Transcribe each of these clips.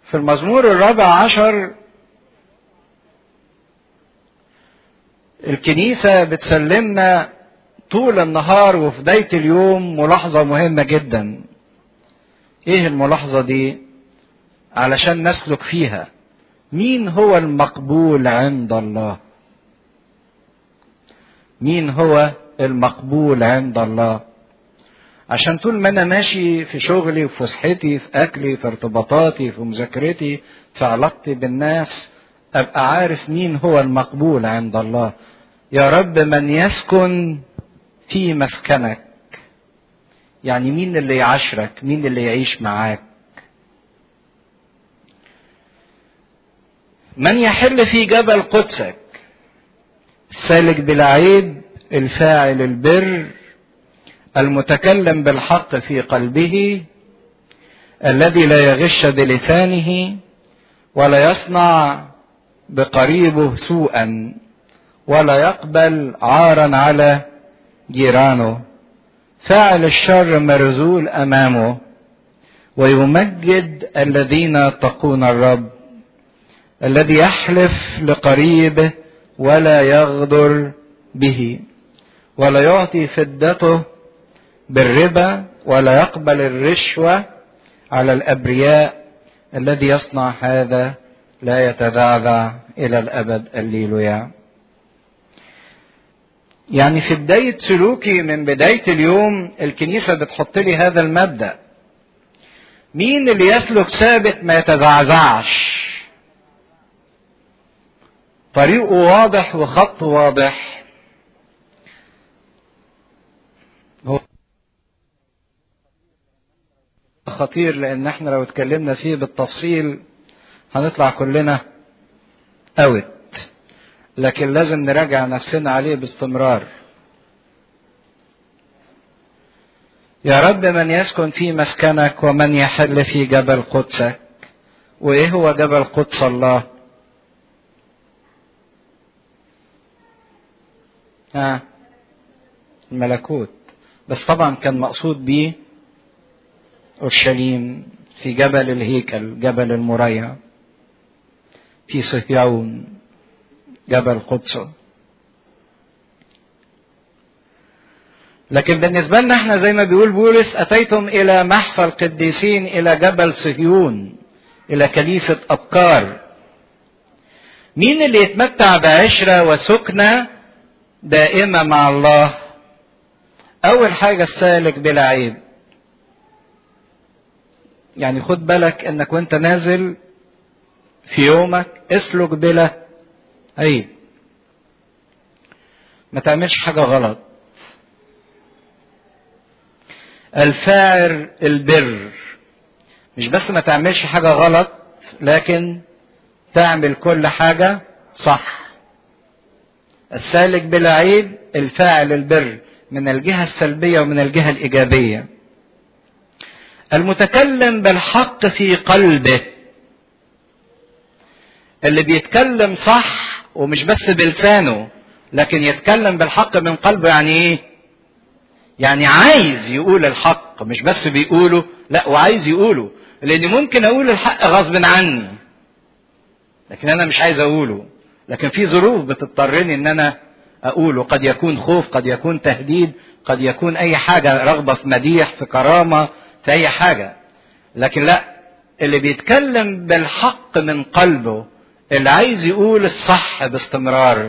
في المزمور الرابع عشر الكنيسة بتسلمنا طول النهار وفي بداية اليوم ملاحظة مهمة جدا ايه الملاحظة دي علشان نسلك فيها مين هو المقبول عند الله مين هو المقبول عند الله عشان طول ما انا ماشي في شغلي في فسحتي في اكلي في ارتباطاتي في مذاكرتي في علاقتي بالناس ابقى عارف مين هو المقبول عند الله يا رب من يسكن في مسكنك يعني مين اللي يعاشرك مين اللي يعيش معاك من يحل في جبل قدسك السالك بلا عيب الفاعل البر المتكلم بالحق في قلبه الذي لا يغش بلسانه ولا يصنع بقريبه سوءا ولا يقبل عارا على جيرانه فاعل الشر مرزول امامه ويمجد الذين يتقون الرب الذي يحلف لقريبه ولا يغدر به ولا يعطي فدته بالربا ولا يقبل الرشوه على الابرياء الذي يصنع هذا لا يتذعذع الى الابد الليلويا يعني في بداية سلوكي من بداية اليوم الكنيسة بتحط لي هذا المبدأ مين اللي يسلك ثابت ما يتزعزعش طريقه واضح وخط واضح هو خطير لان احنا لو اتكلمنا فيه بالتفصيل هنطلع كلنا اوت لكن لازم نراجع نفسنا عليه باستمرار يا رب من يسكن في مسكنك ومن يحل في جبل قدسك وايه هو جبل قدس الله ها الملكوت بس طبعا كان مقصود بيه اورشليم في جبل الهيكل جبل المريا في صهيون جبل قدس لكن بالنسبة لنا احنا زي ما بيقول بولس أتيتم إلى محفى القديسين إلى جبل صهيون إلى كنيسة أبكار مين اللي يتمتع بعشرة وسكنة دائمة مع الله أول حاجة السالك بلا عيب يعني خد بالك انك وانت نازل في يومك اسلك بلا عيب ما تعملش حاجة غلط الفاعل البر مش بس ما تعملش حاجة غلط لكن تعمل كل حاجة صح السالك بلا عيب الفاعل البر من الجهة السلبية ومن الجهة الإيجابية المتكلم بالحق في قلبه اللي بيتكلم صح ومش بس بلسانه لكن يتكلم بالحق من قلبه يعني ايه يعني عايز يقول الحق مش بس بيقوله لا وعايز يقوله لان ممكن اقول الحق غصب عني لكن انا مش عايز اقوله لكن في ظروف بتضطرني ان انا اقوله قد يكون خوف قد يكون تهديد قد يكون اي حاجه رغبه في مديح في كرامه في اي حاجه لكن لا اللي بيتكلم بالحق من قلبه اللي عايز يقول الصح باستمرار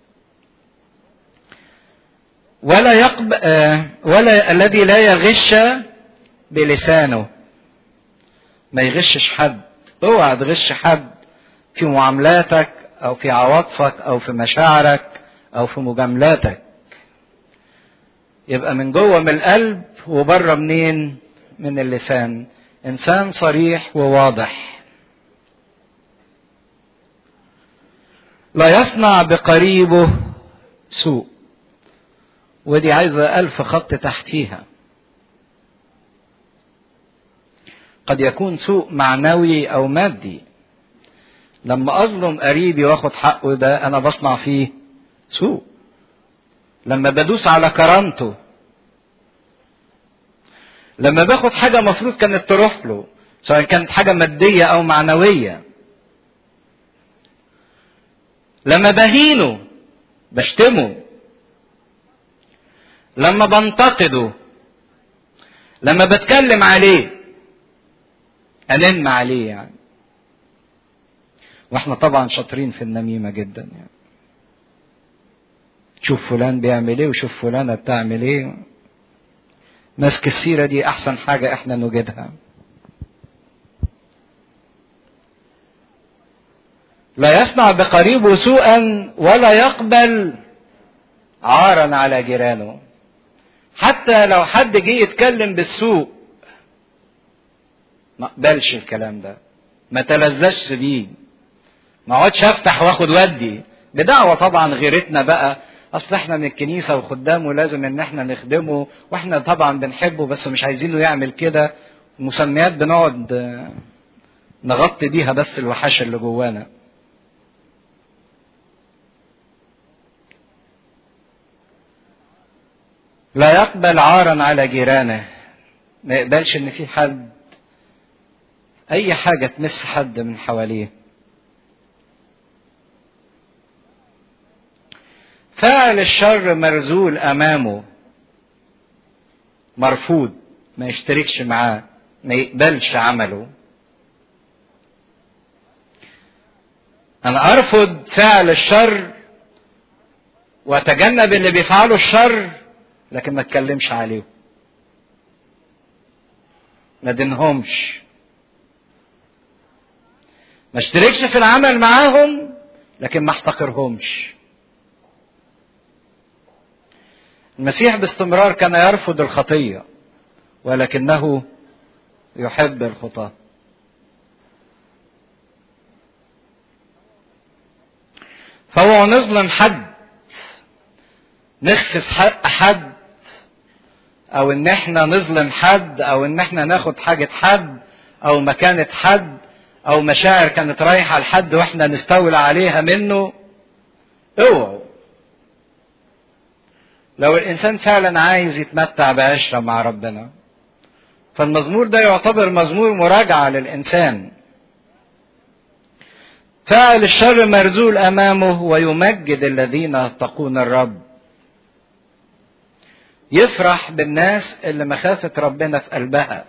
ولا يقب ولا الذي لا يغش بلسانه ما يغشش حد اوعى تغش حد في معاملاتك او في عواطفك او في مشاعرك او في مجاملاتك يبقى من جوه من القلب وبره منين من اللسان انسان صريح وواضح لا يصنع بقريبه سوء ودي عايزة ألف خط تحتيها قد يكون سوء معنوي أو مادي لما أظلم قريبي وآخد حقه ده أنا بصنع فيه سوء لما بدوس على كرامته لما باخد حاجة مفروض كانت تروح له سواء كانت حاجة مادية أو معنوية لما بهينه بشتمه لما بنتقده لما بتكلم عليه أنم عليه يعني واحنا طبعا شاطرين في النميمة جدا يعني شوف فلان بيعمل ايه وشوف فلانة بتعمل ايه ماسك السيرة دي أحسن حاجة احنا نوجدها لا يصنع بقريبه سوءا ولا يقبل عارا على جيرانه حتى لو حد جه يتكلم بالسوء ما اقبلش الكلام ده ما تلذذش بيه ما اقعدش افتح واخد ودي بدعوه طبعا غيرتنا بقى اصل احنا من الكنيسه وخدام ولازم ان احنا نخدمه واحنا طبعا بنحبه بس مش عايزينه يعمل كده مسميات بنقعد نغطي بيها بس الوحشه اللي جوانا لا يقبل عارا على جيرانه ما يقبلش ان في حد اي حاجه تمس حد من حواليه فاعل الشر مرزول امامه مرفوض ما يشتركش معاه ما يقبلش عمله انا ارفض فعل الشر واتجنب اللي بيفعلوا الشر لكن ما اتكلمش عليهم ما دينهمش ما اشتركش في العمل معاهم لكن ما احتقرهمش المسيح باستمرار كان يرفض الخطيه ولكنه يحب الخطاه فهو نظلم حد نخفز حق حد او ان احنا نظلم حد او ان احنا ناخد حاجة حد او مكانة حد او مشاعر كانت رايحة لحد واحنا نستولى عليها منه اوعوا لو الانسان فعلا عايز يتمتع بعشرة مع ربنا فالمزمور ده يعتبر مزمور مراجعة للانسان فاعل الشر مرزول امامه ويمجد الذين يتقون الرب يفرح بالناس اللي مخافة ربنا في قلبها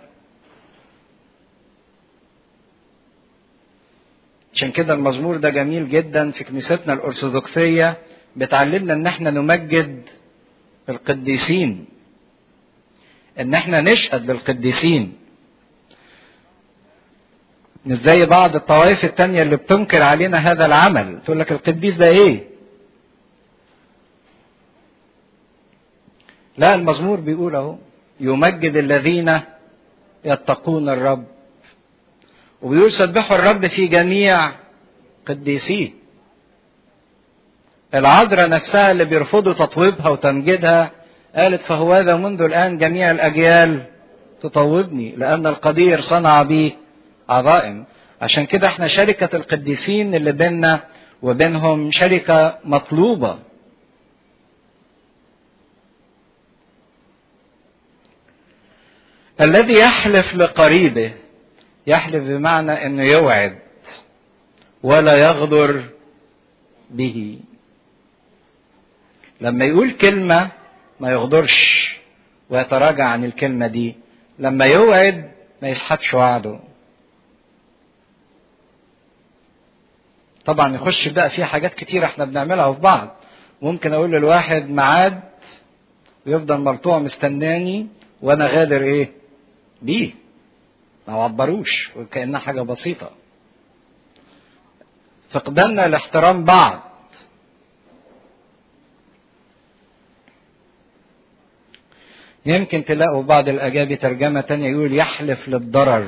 عشان كده المزمور ده جميل جدا في كنيستنا الأرثوذكسية بتعلمنا ان احنا نمجد القديسين ان احنا نشهد للقديسين مش زي بعض الطوائف التانية اللي بتنكر علينا هذا العمل تقول لك القديس ده ايه لا المزمور بيقول اهو يمجد الذين يتقون الرب وبيقول سبحوا الرب في جميع قديسيه العذراء نفسها اللي بيرفضوا تطويبها وتمجيدها قالت فهوذا منذ الآن جميع الأجيال تطوبني لأن القدير صنع بي عظائم عشان كده احنا شركة القديسين اللي بيننا وبينهم شركة مطلوبة الذي يحلف لقريبه يحلف بمعنى انه يوعد ولا يغدر به لما يقول كلمة ما يغدرش ويتراجع عن الكلمة دي لما يوعد ما يسحبش وعده طبعا يخش بقى في حاجات كتيرة احنا بنعملها في بعض ممكن اقول للواحد ميعاد ويفضل مرطوع مستناني وانا غادر ايه بيه ما عبروش وكأنها حاجة بسيطة فقداننا لاحترام بعض يمكن تلاقوا بعض الأجابي ترجمة تانية يقول يحلف للضرر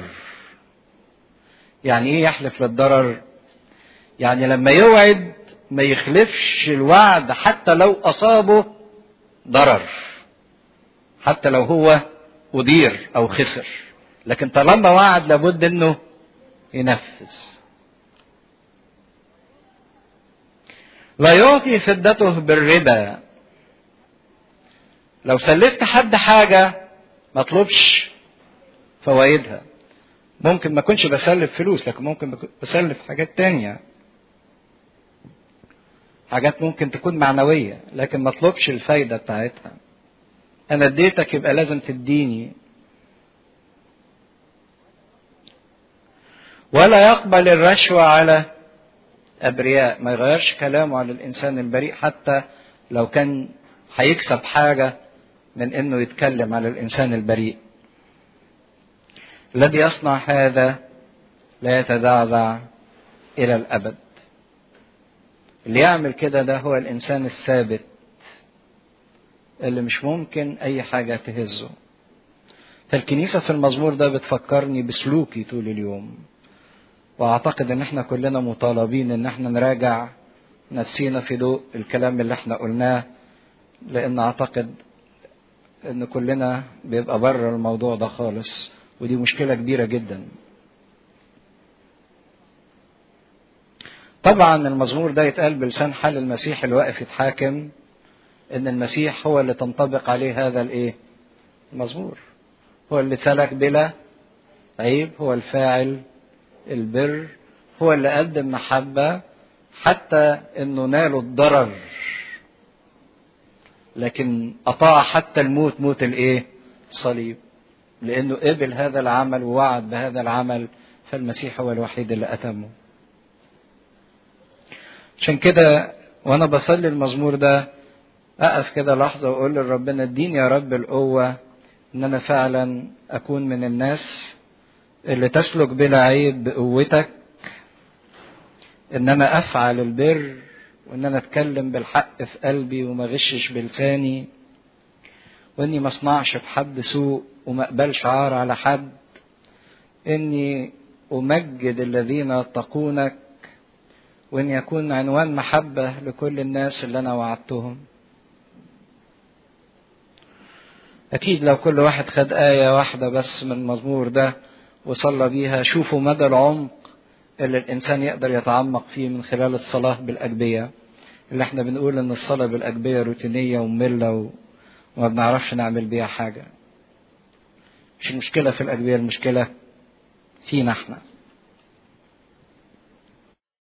يعني ايه يحلف للضرر يعني لما يوعد ما يخلفش الوعد حتى لو أصابه ضرر حتى لو هو أدير أو خسر لكن طالما وعد لابد انه ينفذ لا يعطي فدته بالربا لو سلفت حد حاجة ما اطلبش فوائدها ممكن ما اكونش بسلف فلوس لكن ممكن بسلف حاجات تانية حاجات ممكن تكون معنوية لكن ما اطلبش الفايدة بتاعتها انا اديتك يبقى لازم تديني ولا يقبل الرشوة على أبرياء ما يغيرش كلامه على الإنسان البريء حتى لو كان هيكسب حاجة من إنه يتكلم على الإنسان البريء الذي يصنع هذا لا يتزعزع إلى الأبد اللي يعمل كده ده هو الإنسان الثابت اللي مش ممكن أي حاجة تهزه فالكنيسة في المزمور ده بتفكرني بسلوكي طول اليوم واعتقد ان احنا كلنا مطالبين ان احنا نراجع نفسينا في ضوء الكلام اللي احنا قلناه لان اعتقد ان كلنا بيبقى بره الموضوع ده خالص ودي مشكلة كبيرة جدا طبعا المزمور ده يتقال بلسان حال المسيح اللي واقف يتحاكم ان المسيح هو اللي تنطبق عليه هذا الايه المزمور هو اللي سلك بلا عيب هو الفاعل البر هو اللي قدم محبة حتى انه نالوا الضرر لكن اطاع حتى الموت موت الايه الصليب لانه قبل هذا العمل ووعد بهذا العمل فالمسيح هو الوحيد اللي اتمه عشان كده وانا بصلي المزمور ده اقف كده لحظه واقول لربنا اديني يا رب القوه ان انا فعلا اكون من الناس اللي تسلك بلا عيب بقوتك ان انا افعل البر وان انا اتكلم بالحق في قلبي وما غشش بلساني واني ما اصنعش بحد سوء وما اقبلش عار على حد اني امجد الذين يتقونك وان يكون عنوان محبه لكل الناس اللي انا وعدتهم اكيد لو كل واحد خد ايه واحده بس من المزمور ده وصلى بيها شوفوا مدى العمق اللي الانسان يقدر يتعمق فيه من خلال الصلاه بالاجبيه اللي احنا بنقول ان الصلاه بالاجبيه روتينيه وممله وما بنعرفش نعمل بيها حاجه مش المشكله في الاجبيه المشكله فينا احنا